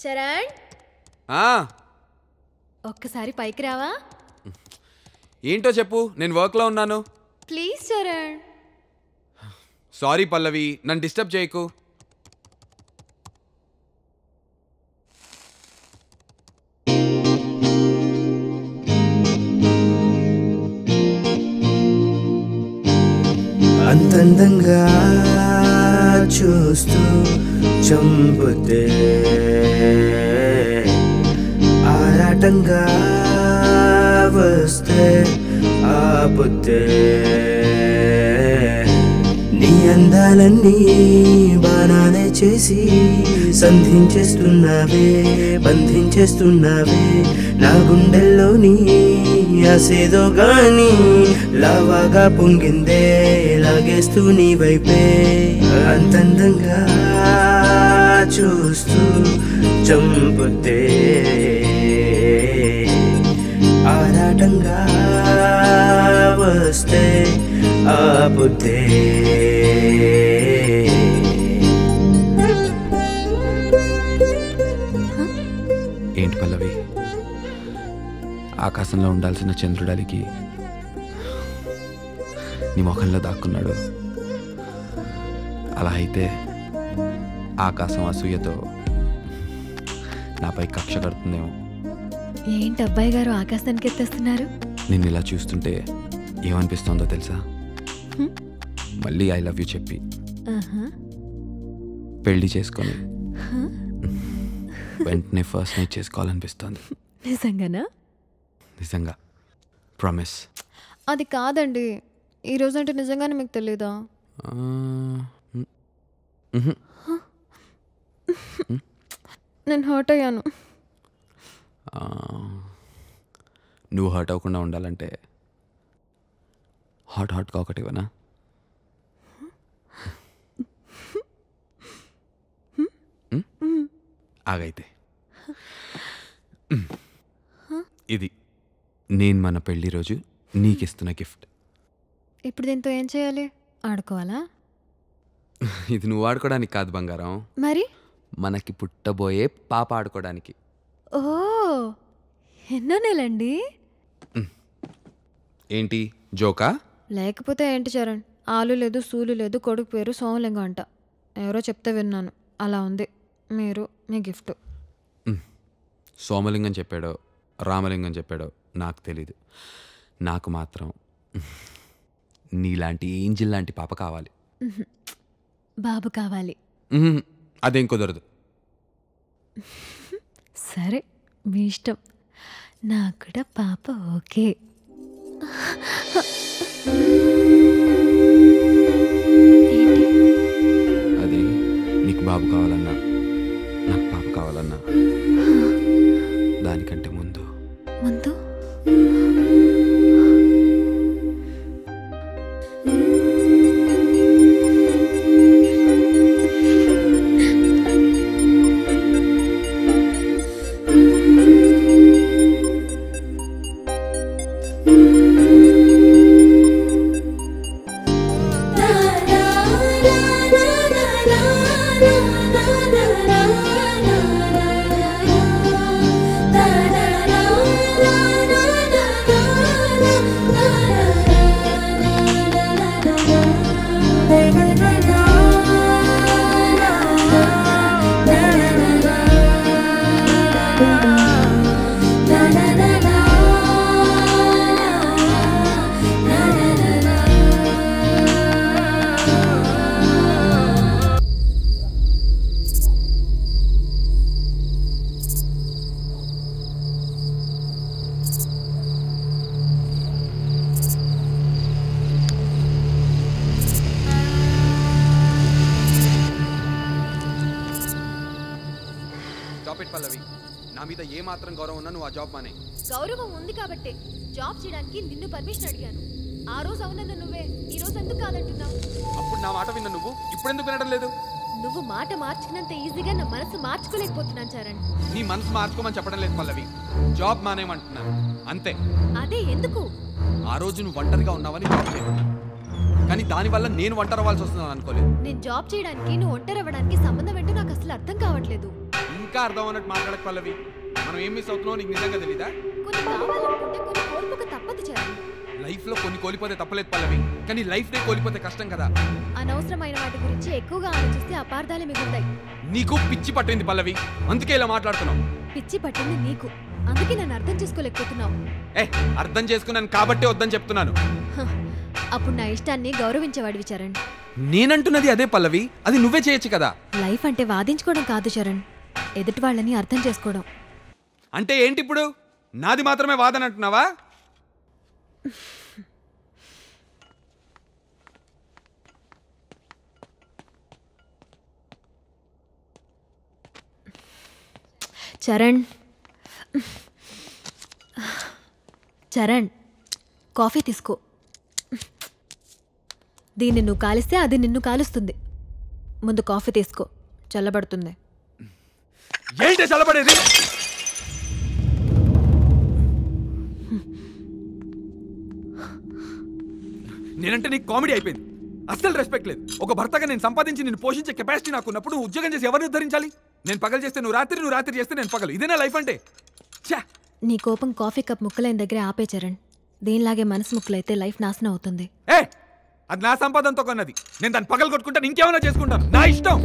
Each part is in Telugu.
చరణ్ ఆ, ఒక్కసారి పైకి రావా ఏంటో చెప్పు నేను వర్క్లో ఉన్నాను ప్లీజ్ చరణ్ సారీ పల్లవి నన్ను డిస్టర్బ్ చేయకు అంతందంగా చూస్తూ చంపుతే ఆరాటంగా వస్తే ఆపుతే నీ అందాలన్నీ బాణాలే చేసి సంధించేస్తున్నావే బంధించేస్తున్నావే నా గుండెల్లోని ఆసేదో గాని లావాగా పొంగిందే లాగేస్తూ నీ వైపే అంతందంగా చూస్తూ చంపుతే ఆరాటంగా వస్తే ఆపుతే ఏంటి పల్లవి ఆకాశంలో ఉండాల్సిన చంద్రుడలికి నీ ముఖంలో దాక్కున్నాడు అలా అయితే ఆకాశం అసూయతో నాపై కక్ష కడుతుందేమో ఏంటి అబ్బాయి గారు ఆకాశానికి ఎత్తేస్తున్నారు నిన్ను ఇలా చూస్తుంటే ఏమనిపిస్తోందో తెలుసా మళ్ళీ ఐ లవ్ యూ చెప్పి ఆహా. పెళ్లి చేసుకొని వెంటనే ఫస్ట్ నైట్ చేసుకోవాలనిపిస్తోంది నిజంగానా నిజంగా ప్రామిస్ అది కాదండి ఈ రోజు అంటే నిజంగానే మీకు తెలీదా నేను హర్ట్ అయ్యాను నువ్వు హర్ట్ అవ్వకుండా ఉండాలంటే హాట్ హాట్గా ఒకటి ఇవ్వనా మ్? ఆగైతే ఇది నేను మన పెళ్లి రోజు నీకిస్తున్న గిఫ్ట్ ఇప్పుడు దీంతో ఏం చేయాలి ఆడుకోవాలా ఇది నువ్వు ఆడుకోవడానికి కాదు బంగారం మరి మనకి పుట్టబోయే పాప ఆడుకోవడానికి ఓ ఎన్నో నెలండి ఏంటి జోకా లేకపోతే ఏంటి చరణ్ ఆలు లేదు సూలు లేదు కొడుకు పేరు సోమలింగం అంట ఎవరో చెప్తే విన్నాను అలా ఉంది మీరు మీ గిఫ్ట్ సోమలింగం చెప్పాడో రామలింగం చెప్పాడో నాకు తెలీదు నాకు మాత్రం నీలాంటి ఏంజిల్ లాంటి పాప కావాలి బాబు కావాలి ఉహుం, అదేం కుదరదు సరే మీ ఇష్టం నాకు కూడా పాప ఓకే ఏంటి అది నీకు బాబు కావాలన్నా నాకు పాప కావాలన్నా దానికంటే ముందు ముందు జాబ్ ఇట్ పల్లవి నా మీద ఏ మాత్రం గౌరవం ఉన్నా నువ్వు ఆ జాబ్ మానే గౌరవం ఉంది కాబట్టి జాబ్ చేయడానికి నిన్ను పర్మిషన్ అడిగాను ఆ రోజు అవునన్న నువ్వే ఈ రోజు ఎందుకు కాదంటున్నావు అప్పుడు నా మాట విన్న నువ్వు ఇప్పుడు ఎందుకు వినడం లేదు నువ్వు మాట మార్చుకున్నంత ఈజీగా నా మనసు మార్చుకోలేకపోతున్నాను చరణ్ నీ మనసు మార్చుకోమని చెప్పడం లేదు పల్లవి జాబ్ మానేయమంటున్నాను అంతే అదే ఎందుకు ఆ రోజు నువ్వు ఒంటరిగా ఉన్నావని జాబ్ చేయమన్నా కానీ దానివల్ల నేను ఒంటరి అవ్వాల్సి వస్తున్నాను అనుకోలేదు నేను జాబ్ చేయడానికి నువ్వు ఒంటరి అవ్వడానికి సంబంధం ఏంటో నాకు అసలు అర్థం కావట్లేదు ఇంకా ఇంకా అర్థం అన్నట్టు మాట్లాడక పల్లవి మనం ఏం మిస్ అవుతున్నావు నీకు నిజంగా తెలీదా కొన్ని కావాలనుకుంటే కొన్ని కోల్పోక తప్పదు చరణ్ లైఫ్ లో కొన్ని కోల్పోతే తప్పలేదు పల్లవి కానీ లైఫ్ డే కోల్పోతే కష్టం కదా అనవసరమైన వాటి గురించి ఎక్కువగా ఆలోచిస్తే అపార్థాలే మిగులుతాయి నీకు పిచ్చి పట్టింది పల్లవి అందుకే ఇలా మాట్లాడుతున్నావు పిచ్చి పట్టింది నీకు అందుకే నన్ను అర్థం చేసుకోలేకపోతున్నావు ఏ అర్థం చేసుకున్నాను కాబట్టే వద్దని చెప్తున్నాను హ, అప్పుడు నా ఇష్టాన్ని గౌరవించేవాడివి చరణ్ నేనంటున్నది అదే పల్లవి అది నువ్వే చేయొచ్చు కదా లైఫ్ అంటే వాదించుకోవడం కాదు చరణ్ ఎదుటి వాళ్ళని అర్థం చేసుకోవడం అంటే ఏంటి ఇప్పుడు నాది మాత్రమే వాదన అంటున్నావా చరణ్ చరణ్ కాఫీ తీసుకో దీన్ని నువ్వు కాలిస్తే అది నిన్ను కాలుస్తుంది ముందు కాఫీ తీసుకో చల్లబడుతుంది ఏంటి చల్లబడేది నేనంటే నీకు కామెడీ అయిపోయింది అస్సలు రెస్పెక్ట్ లేదు ఒక భర్తగా నేను సంపాదించి నేను పోషించే కెపాసిటీ నాకు ఉన్నప్పుడు నువ్వు ఉద్యోగం చేసి ఎవరిని ఉద్ధరించాలి నేను పగలు చేస్తే నువ్వు రాత్రి నువ్వు రాత్రి చేస్తే నేను పగలు ఇదేనా లైఫ్ అంటే ఛా నీ కోపం కాఫీ కప్ ముక్కలైన దగ్గరే ఆపే చరణ్ దీనిలాగే మనసు ముక్కలైతే లైఫ్ నాశనం అవుతుంది ఏ అది నా సంపాదనతో కొన్నది నేను దాన్ని పగలు కొట్టుకుంటాను ఇంకేమైనా చేసుకుంటాను నా ఇష్టం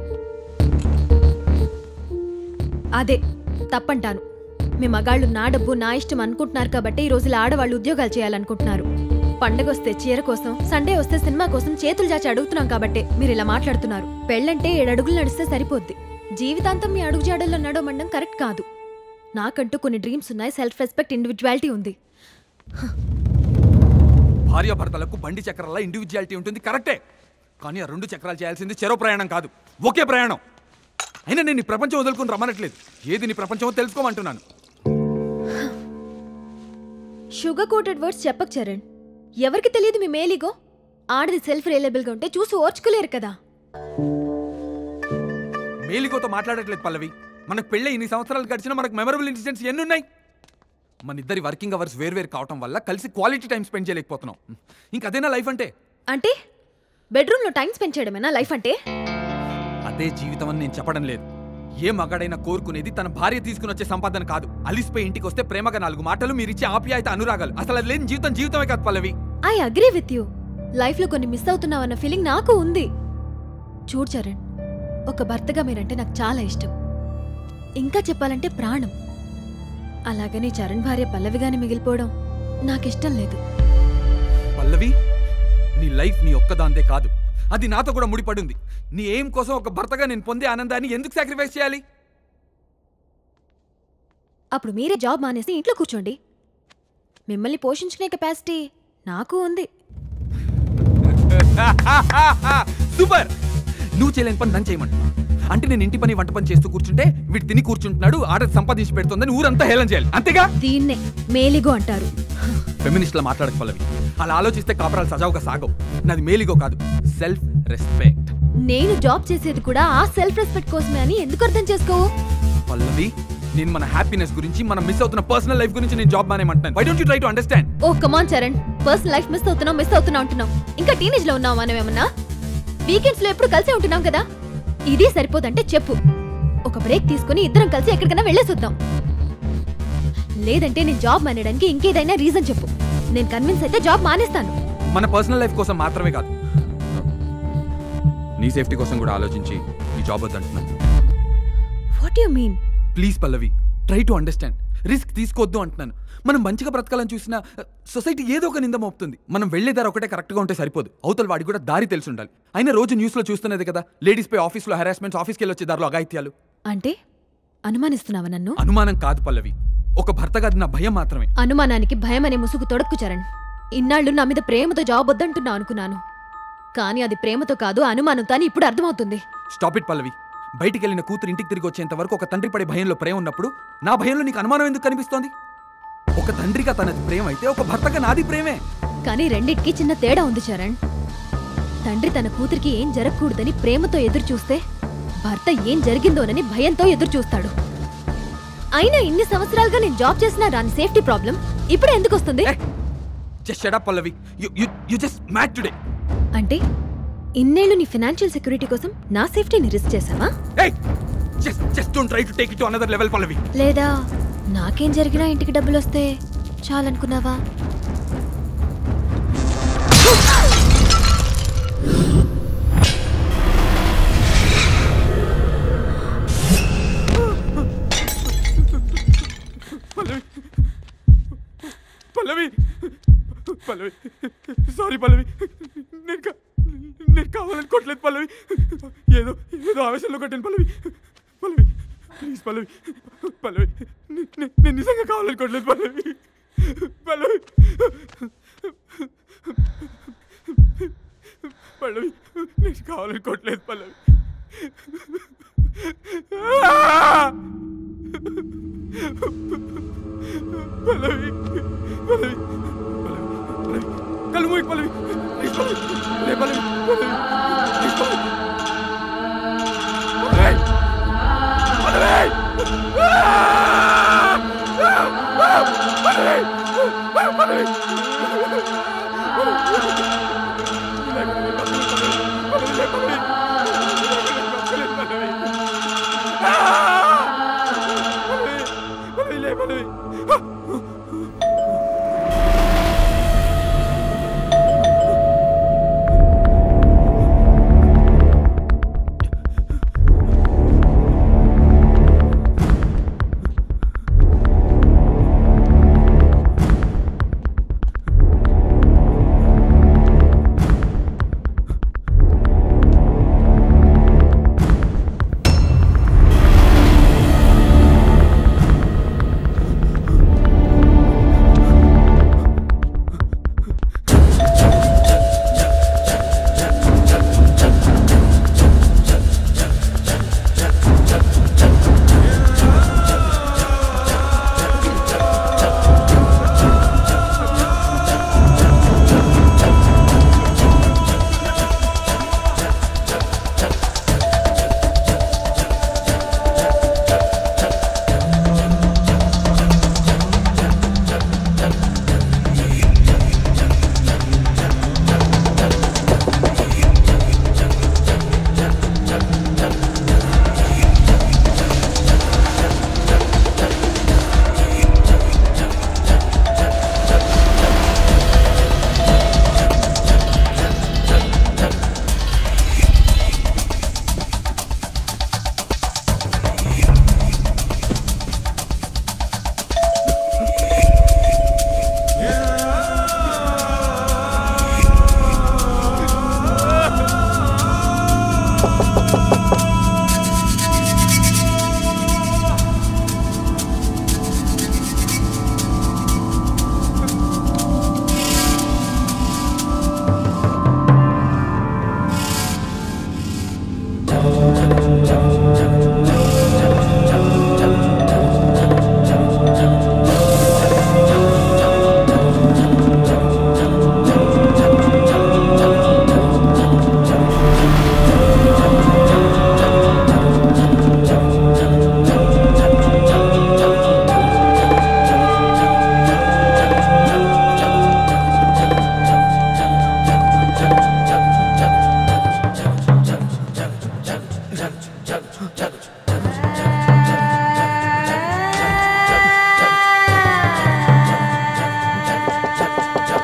అదే తప్పంటాను మీ మగాళ్ళు నా డబ్బు నా ఇష్టం అనుకుంటున్నారు కాబట్టి ఈ రోజుల ఆడవాళ్ళు ఉద్యోగాలు చేయాలనుకుంటున్నారు పండగ వస్తే చీర కోసం సండే వస్తే సినిమా కోసం చేతులు చాచి అడుగుతున్నాం కాబట్టే మీరు ఇలా మాట్లాడుతున్నారు పెళ్ళంటే ఏడు అడుగులు నడిస్తే సరిపోద్ది జీవితాంతం మీ అడుగు జాడల్లో నడవమండం కరెక్ట్ కాదు నాకంటూ కొన్ని డ్రీమ్స్ ఉన్నాయి సెల్ఫ్ రెస్పెక్ట్ ఇండివిజువాలిటీ ఉంది భార్యాభర్తలకు బండి చక్రాల ఇండివిజువాలిటీ ఉంటుంది కరెక్టే కానీ ఆ రెండు చక్రాలు చేయాల్సింది చెరో ప్రయాణం కాదు ఒకే ప్రయాణం అయినా నేను ఈ ప్రపంచం వదులుకొని రమ్మనట్లేదు ఏది నీ ప్రపంచమో తెలుసుకోమంటున్నాను షుగర్ కోటెడ్ వర్డ్స్ చెప్పకు చరణ్ ఎవరికి తెలియదు మీ మేలిగో ఆడది సెల్ఫ్ రియలబుల్గా ఉంటే చూసి ఓర్చుకోలేరు కదా మేలిగోతో మాట్లాడట్లేదు పల్లవి మనకు పెళ్ళి ఇన్ని సంవత్సరాలు గడిచినా మనకు మెమరబుల్ ఇన్సిడెంట్స్ ఎన్ని ఉన్నాయి మన ఇద్దరి వర్కింగ్ అవర్స్ వేరు కావటం వల్ల కలిసి క్వాలిటీ టైం స్పెండ్ చేయలేకపోతున్నాం ఇంక అదేనా లైఫ్ అంటే అంటే బెడ్రూమ్లో టైం స్పెండ్ చేయడమేనా లైఫ్ అంటే అదే జీవితం అని నేను చెప్పడం లేదు ఏ మగాడైనా కోరుకునేది తన భార్య తీసుకుని వచ్చే సంపాదన కాదు అలిసిపోయి ఇంటికి వస్తే ప్రేమగా నాలుగు మాటలు మీరిచ్చే ఆప్యాయత అనురాగాలు అసలు అది లేని జీవితం జీవితమే కాదు Pallavi I agree with you లైఫ్లో కొన్ని మిస్ అవుతున్నావన్న ఫీలింగ్ నాకు ఉంది చూడు చరణ్ ఒక భర్తగా మీరంటే నాకు చాలా ఇష్టం ఇంకా చెప్పాలంటే ప్రాణం అలాగని చరణ్ భార్య పల్లవిగానే మిగిలిపోవడం నాకిష్టం లేదు పల్లవి నీ లైఫ్ నీ ఒక్కదాందే కాదు అది నాతో కూడా ముడిపడింది నీ ఎయిమ్ కోసం ఒక భర్తగా నేను పొందే ఆనందాన్ని ఎందుకు సాక్రిఫైస్ చేయాలి అప్పుడు మీరే జాబ్ మానేసి ఇంట్లో కూర్చోండి మిమ్మల్ని పోషించుకునే కెపాసిటీ నాకు ఉంది సూపర్ నువ్వు చేయలేని పని నన్ను చేయమంటున్నా అంటే నేను ఇంటి పని వంట పని చేస్తూ కూర్చుంటే వీడు తిని కూర్చుంటున్నాడు ఆర్డర్ సంపాదించి పెడుతుందని ఊరంతా హేళన చేయాలి అంతేగా దీన్నే మేలిగో అంటారు ఫెమినిస్ట్లా మాట్లాడక పల్లవి అలా ఆలోచిస్తే కాపురాలు సజావుగా సాగవు నాది మేలిగో కాదు సెల్ఫ్ రెస్పెక్ట్ నేను జాబ్ చేసేది కూడా ఆ సెల్ఫ్ రెస్పెక్ట్ కోసమే అని ఎందుకు అర్థం చేసుకోవు పల్లవి నేను మన హ్యాపీనెస్ గురించి మనం మిస్ అవుతున్న పర్సనల్ లైఫ్ గురించి నేను జాబ్ మానేమంటున్నాను why don't you try to understand oh come on Charan personal life miss అవుతున్నాం మిస్ అవుతున్నా ఉంటున్నాం ఇంకా టీనేజ్ లో ఉన్నాం మనం ఏమన్నా వీకెండ్స్ లో ఎప్పుడు కలిసే ఉంటున్నాం కదా ఇది సరిపోదంటే చెప్పు ఒక బ్రేక్ తీసుకుని ఇద్దరం కలిసి ఎక్కడికైనా వెళ్ళేసొద్దాం లేదంటే నేను జాబ్ మానేయడానికి ఇంకేదైనా రీజన్ చెప్పు నేను కన్విన్స్ అయితే జాబ్ మానేస్తాను మన పర్సనల్ లైఫ్ కోసం మాత్రమే కాదు నీ సేఫ్టీ కోసం కూడా ఆలోచించి ఈ జాబ్ వద్దంటున్నాను what you mean please Pallavi try to understand risk తీసుకోవద్దు అంటున్నాను మనం మంచిగా బ్రతకాలని చూసిన సొసైటీ ఏదో ఒక నింద మోపుతుంది మనం వెళ్లే దారి ఒకటే కరెక్ట్గా ఉంటే సరిపోదు అవతల వాడికి కూడా దారి తెలిసి ఉండాలి అయినా రోజు న్యూస్లో చూస్తున్నది కదా లేడీస్ పై ఆఫీస్లో హెరాస్మెంట్స్ ఆఫీస్కి వెళ్ళి వచ్చే దారిలో అఘాయిత్యాలు అంటే అనుమానిస్తున్నావా నన్ను అనుమానం కాదు పల్లవి ఒక భర్తగా అది నా భయం మాత్రమే అనుమానానికి భయం అనే ముసుగు తొడక్కు చరణ్ ఇన్నాళ్ళు నా మీద ప్రేమతో జాబ్ వద్దంటున్నా అనుకున్నాను కానీ అది ప్రేమతో కాదు అనుమానంతో అని ఇప్పుడు అర్థమవుతుంది స్టాప్ ఇట్ పల్లవి బయటికి వెళ్ళిన కూతురు ఇంటికి తిరిగి వచ్చేంత వరకు ఒక తండ్రి పడే భయంలో ప్రేమ ఉన్నప్పుడు నా భయంలో నీకు అనుమానం ఎందుకు కనిపిస్తోంది ఒక తండ్రిగా తనది ప్రేమ అయితే ఒక భర్తగా నాది ప్రేమే కానీ రెండిటికి చిన్న తేడా ఉంది చరణ్ తండ్రి తన కూతురికి ఏం జరగకూడదని ప్రేమతో ఎదురు చూస్తే భర్త ఏం జరిగిందోనని భయంతో ఎదురు చూస్తాడు అయినా ఇన్ని సంవత్సరాలుగా నేను జాబ్ చేసినా రాని సేఫ్టీ ప్రాబ్లం ఇప్పుడు ఎందుకు వస్తుంది just shut up Pallavi you you you just mat today అంటే ఇన్నేళ్లు నీ ఫినాన్షియల్ సెక్యూరిటీ కోసం నా సేఫ్టీని రిస్క్ చేసావా ఏయ్ just just don't try to take it to another level Pallavi లేదా నాకేం జరిగినా ఇంటికి డబ్బులు వస్తే చాలనుకున్నావా పల్లవి పల్లవి పల్లవి సారీ పల్లవి నేను కా- నేను కావాలనుకోవట్లేదు పల్లవి ఏదో ఏదో ఆవేశంలో కొట్టాను పల్లవి పల్లవి ప్లీజ్ పల్లవి పల్లవి నే- నే- నేను నిజంగా కావాలనుకోవట్లేదు పల్లవి పల్లవి పల్లవి నేను కావాలనుకోవట్లేదు పల్లవి పల్లవి పల్లవి పల్లవి పల్లవి కళ్ళు మూయి పల్లవి ప్లీజ్ పల్లవి లే పల్లవి పల్లవి ప్లీజ్ పల్లవి పల్లవి పల్లవి పల్లవి పల్లవి పల్లవి పల్లవి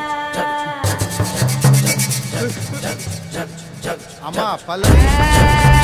అమ్మా పల్లవి